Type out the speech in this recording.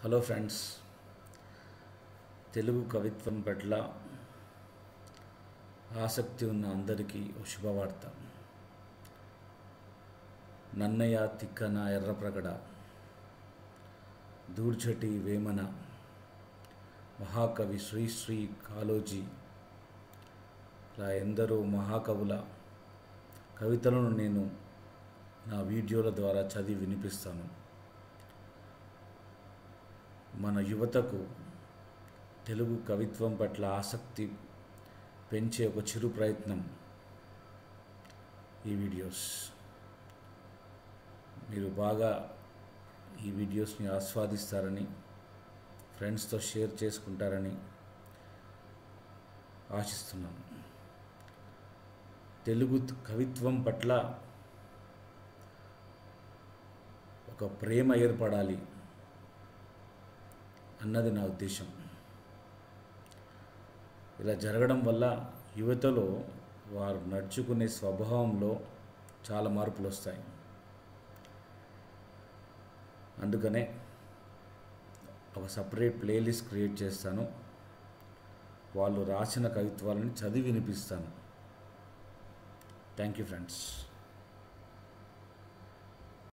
hello friends Telugu కవిత్వం పట్ల ఆసక్తి ఉన్న అందరికీ ఓ శుభవార్త నన్నయ్య తిక్కన ఎర్రప్రగడ దూర్చటి వేమన మహాకవి శ్రీశ్రీ కాలోజీ ఇలా ఎందరో మహాకవుల కవితలను నేను నా వీడియోల ద్వారా చదివి వినిపిస్తాను మన యువతకు తెలుగు కవిత్వం పట్ల ఆసక్తి పెంచే ఒక చిరు ప్రయత్నం ఈ వీడియోస్ మీరు బాగా ఈ వీడియోస్ని ఆస్వాదిస్తారని ఫ్రెండ్స్తో షేర్ చేసుకుంటారని ఆశిస్తున్నాను తెలుగు కవిత్వం పట్ల ఒక ప్రేమ ఏర్పడాలి అన్నది నా ఉద్దేశం ఇలా జరగడం వల్ల యువతలో వారు నడుచుకునే స్వభావంలో చాలా మార్పులు వస్తాయి అందుకనే ఒక సపరేట్ ప్లేలిస్ట్ క్రియేట్ చేస్తాను వాళ్ళు రాసిన కవిత్వాలని చదివి వినిపిస్తాను థ్యాంక్ యూ ఫ్రెండ్స్